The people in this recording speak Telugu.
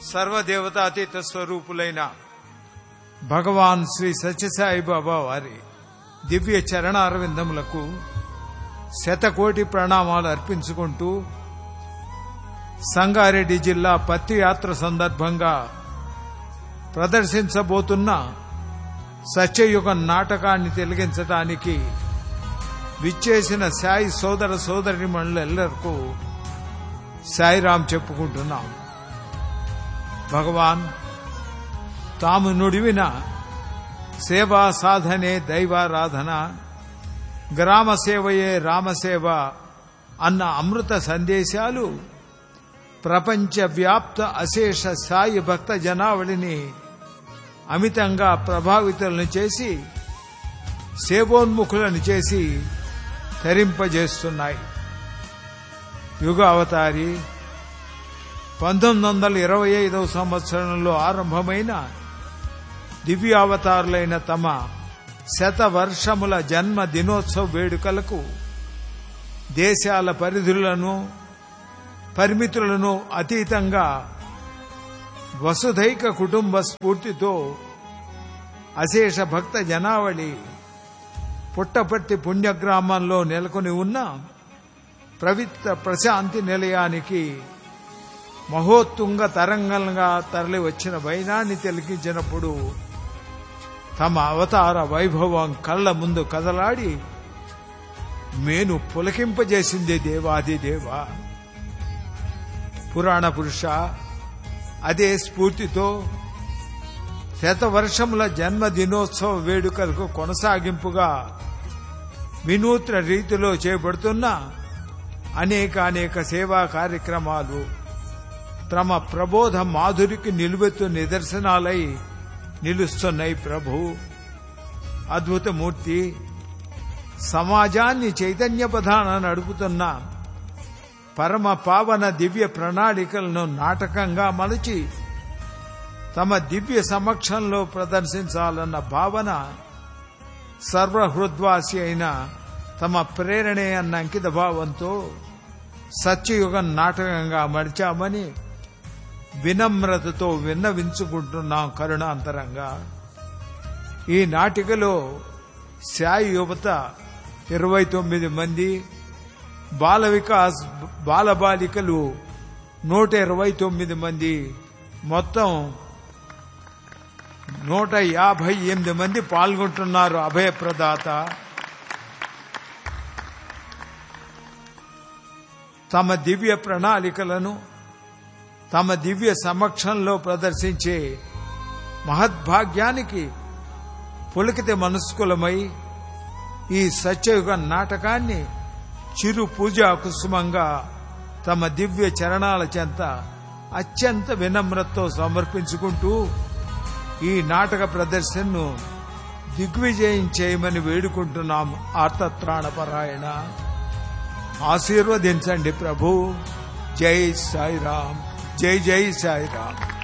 సర్వదేవతాతీత స్వరూపులైన భగవాన్ శ్రీ సత్యసాయి బాబా వారి దివ్య చరణారవిందములకు శతకోటి ప్రణామాలు అర్పించుకుంటూ సంగారెడ్డి జిల్లా పత్తి యాత్ర సందర్భంగా ప్రదర్శించబోతున్న సత్యయుగం నాటకాన్ని తిలగించటానికి విచ్చేసిన సాయి సోదర సోదరి మండలెల్లరికూ సాయిరాం చెప్పుకుంటున్నాం భగవాన్ తాము నుడివిన సేవా సాధనే దైవారాధన గ్రామ సేవయే రామసేవ అన్న అమృత సందేశాలు ప్రపంచవ్యాప్త అశేష సాయి భక్త జనావళిని అమితంగా ప్రభావితులను చేసి సేవోన్ముఖులను చేసి తరింపజేస్తున్నాయి యుగ అవతారి పంతొమ్మిది వందల ఇరవై ఐదవ సంవత్సరంలో ఆరంభమైన దివ్యావతారులైన తమ శత వర్షముల జన్మ దినోత్సవ వేడుకలకు దేశాల పరిధులను పరిమితులను అతీతంగా వసుధైక కుటుంబ స్ఫూర్తితో అశేష భక్త జనావళి పుట్టపర్తి పుణ్యగ్రామంలో నెలకొని ఉన్న పవిత్ర ప్రశాంతి నిలయానికి మహోత్తుంగ తరంగంగా తరలి వచ్చిన వైనాన్ని తిలకించినప్పుడు తమ అవతార వైభవం కళ్ళ ముందు కదలాడి మేను పులకింపజేసింది దేవాది దేవ పురాణ పురుష అదే స్ఫూర్తితో శతవర్షముల జన్మ దినోత్సవ వేడుకలకు కొనసాగింపుగా వినూత్న రీతిలో చేపడుతున్న అనేక అనేక సేవా కార్యక్రమాలు తమ ప్రబోధ మాధురికి నిలువెత్తు నిదర్శనాలై నిలుస్తున్నాయి ప్రభు అద్భుతమూర్తి సమాజాన్ని చైతన్య ప్రధాన నడుపుతున్న పరమ పావన దివ్య ప్రణాళికలను నాటకంగా మలచి తమ దివ్య సమక్షంలో ప్రదర్శించాలన్న భావన సర్వహృద్వాసి అయిన తమ ప్రేరణే అన్న అంకిత భావంతో సత్యయుగం నాటకంగా మడిచామని వినమ్రతతో విన్నవించుకుంటున్నాం కరుణాంతరంగా ఈ నాటికలో సాయి యువత ఇరవై తొమ్మిది మంది బాల వికాస్ బాలబాలికలు నూట ఇరవై తొమ్మిది మంది మొత్తం నూట యాభై ఎనిమిది మంది పాల్గొంటున్నారు అభయప్రదాత తమ దివ్య ప్రణాళికలను తమ దివ్య సమక్షంలో ప్రదర్శించే మహద్భాగ్యానికి పులకిత మనస్కులమై ఈ సత్యయుగ నాటకాన్ని చిరు పూజా కుసుమంగా తమ దివ్య చరణాల చెంత అత్యంత వినమ్రతతో సమర్పించుకుంటూ ఈ నాటక ప్రదర్శనను దిగ్విజయం చేయమని వేడుకుంటున్నాం ఆర్తత్రాణపరాయణ ఆశీర్వదించండి ప్రభు జై సాయిరామ్ జై జై సాయిరామ్